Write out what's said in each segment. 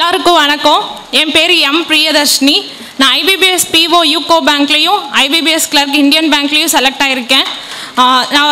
எல்லாருக்கும் வணக்கம் என் பேர் எம் பிரியதர்ஷினி நான் ஐபிபிஎஸ் பிஓ யூகோ பேங்க்லேயும் ஐபிபிஎஸ் கிளர்க் இந்தியன் பேங்க்லேயும் செலக்ட் ஆகியிருக்கேன் ஆஹ் நான்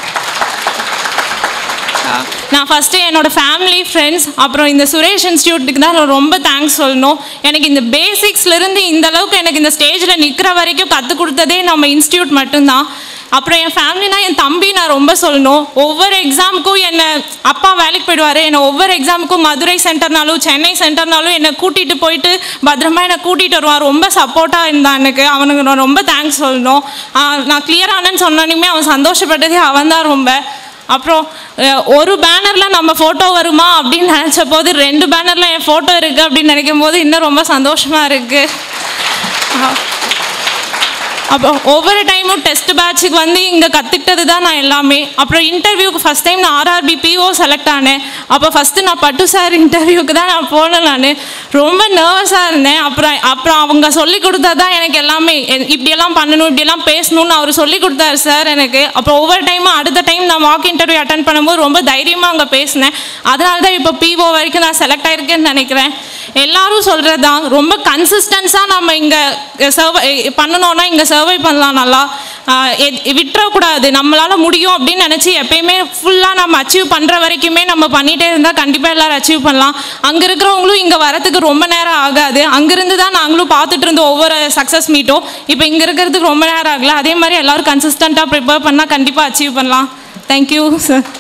ஆஹ் நான் ஃபஸ்ட்டு என்னோடய ஃபேமிலி ஃப்ரெண்ட்ஸ் அப்புறம் இந்த சுரேஷ் இன்ஸ்டியூட்டுக்கு தான் நான் ரொம்ப தேங்க்ஸ் சொல்லணும் எனக்கு இந்த பேசிக்ஸ்லேருந்து இந்த அளவுக்கு எனக்கு இந்த ஸ்டேஜில் நிற்கிற வரைக்கும் கற்றுக் கொடுத்ததே நம்ம இன்ஸ்டியூட் மட்டும்தான் அப்புறம் என் ஃபேமிலினா என் தம்பி நான் ரொம்ப சொல்லணும் ஒவ்வொரு எக்ஸாமுக்கும் என்னை அப்பா வேலைக்கு போயிடுவார் என்னை ஒவ்வொரு எக்ஸாமுக்கும் மதுரை சென்டர்னாலும் சென்னை சென்டர்னாலும் என்னை கூட்டிகிட்டு போயிட்டு பத்திரமா என்னை கூட்டிகிட்டு வருவான் ரொம்ப சப்போர்ட்டாக இருந்தான் எனக்கு அவனுக்கு நான் ரொம்ப தேங்க்ஸ் சொல்லணும் ஆஹ் நான் கிளியர் ஆனேன்னு சொன்னோன்னே அவன் சந்தோஷப்பட்டதே அவன் தான் ரொம்ப அப்புறம் அஹ், ஒரு பேனரில் நம்ம ஃபோட்டோ வருமா அப்படின்னு நினச்ச போது ரெண்டு பேனரில் என் ஃபோட்டோ இருக்குது அப்படின்னு நினைக்கும் போது இன்னும் ரொம்ப சந்தோஷமாக இருக்குது அப்போ ஒவ்வொரு டைமும் டெஸ்ட் பேட்சுக்கு வந்து இங்கே கற்றுக்கிட்டது தான் நான் எல்லாமே அப்புறம் இன்டர்வியூக்கு ஃபஸ்ட் டைம் நான் ஆர்ஆர்பி பிஓ செலக்ட் ஆனேன் அப்போ ஃபஸ்ட்டு நான் பட்டு சார் இன்டர்வியூக்கு தான் நான் போனேன் நான் ரொம்ப நர்வஸாக இருந்தேன் அப்புறம் அப்புறம் அவங்க சொல்லி கொடுத்தது தான் எனக்கு எல்லாமே எ- இப்படியெல்லாம் பண்ணணும் இப்படியெல்லாம் பேசணும்னு அவர் சொல்லி கொடுத்தாரு சார் எனக்கு அப்புறம் ஒவ்வொரு டைமும் அடுத்த டைம் நான் வாக் இன்டர்வியூ அட்டன் பண்ணும்போது ரொம்ப தைரியமாக அங்கே பேசினேன் அதனால தான் இப்போ பிஓ வரைக்கும் நான் செலக்ட் ஆயிருக்கேன்னு நினைக்கிறேன் எல்லாரும் சொல்கிறது தான் ரொம்ப கன்சிஸ்டன்ஸாக நம்ம இங்கே சர்வை பண்ணணும்னா இங்கே சர்வை பண்ணலாம் நல்லா ஆஹ் எத்- விட்டுறக்கூடாது நம்மளால் முடியும் அப்படின்னு நினச்சி எப்பயுமே ஃபுல்லாக நம்ம அச்சீவ் பண்ணுற வரைக்குமே நம்ம பண்ணிகிட்டே இருந்தால் கண்டிப்பாக எல்லோரும் அச்சீவ் பண்ணலாம் அங்கே இருக்கிறவங்களும் இங்கே வரத்துக்கு ரொம்ப நேரம் ஆகாது அங்கேருந்து தான் நாங்களும் பார்த்துட்டு இருந்தோம் ஒவ்வொரு சக்ஸஸ் மீட்டும் இப்போ இங்கே இருக்கிறதுக்கு ரொம்ப நேரம் ஆகல அதே மாதிரி எல்லோரும் கன்சிஸ்டண்ட்டாக ப்ரிப்பேர் பண்ணால் கண்டிப்பாக அச்சீவ் பண்ணலாம் தேங்க்யூ சார்